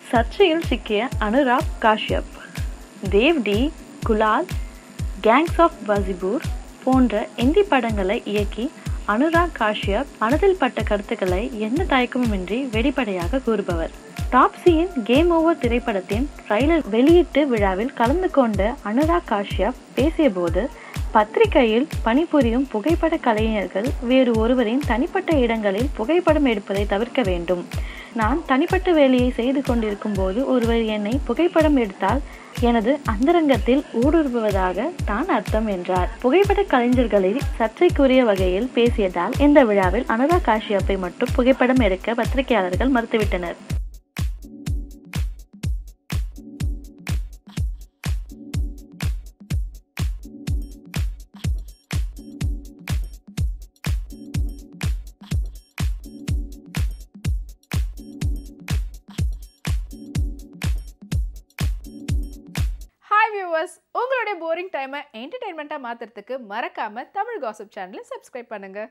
சர்ச்சையில் சிக்கிய Anurag Kashyap DevD Gulaal gangs of Wasseypur போன்ற இந்தி படங்களை இயக்கி அனுராக் காஷ்யப் மனதில் பட்ட கருத்துக்களை எந்த தயக்கமுமின்றி வெளிப்படையாக கூறுபவர் டாப்ஸியின் கேம் ஓவர் திரைப்படத்தின் ட்ரைலர் வெளியீட்டு விழாவில் கலந்து கொண்ட அனுராக் காஷ்யப் பேசியபோது பத்திரிகையில் பணிபுரியும் புகைப்பட கலைஞர்கள் வேறு ஒருவரின் தனிப்பட்ட இடங்களில் புகைப்படம் எடுப்பதை தவிர்க்க வேண்டும் நான் தனிப்பட்ட வேலையை செய்து கொண்டிருக்கும் போது ஒருவர் என்னை புகைப்படம் எடுத்தால் எனது அந்தரங்கத்தில் ஊடுருவுவதாக தான் அர்த்தம் என்றார் புகைப்பட கலைஞர்களில் சர்ச்சைக்குரிய வகையில் பேசியதால் இந்த விழாவில் அனுராக் காஷ்யப்பை மட்டும் புகைப்படம் எடுக்க பத்திரிகையாளர்கள் மறுத்துவிட்டனர் ஹாய் வியூவர்ஸ் உங்களுடைய போரிங் டைமை என்டர்டைன்மெண்ட்டாக மாற்றுறதுக்கு மறக்காமல் தமிழ் காசிப் சேனலை சப்ஸ்கிரைப் பண்ணுங்கள்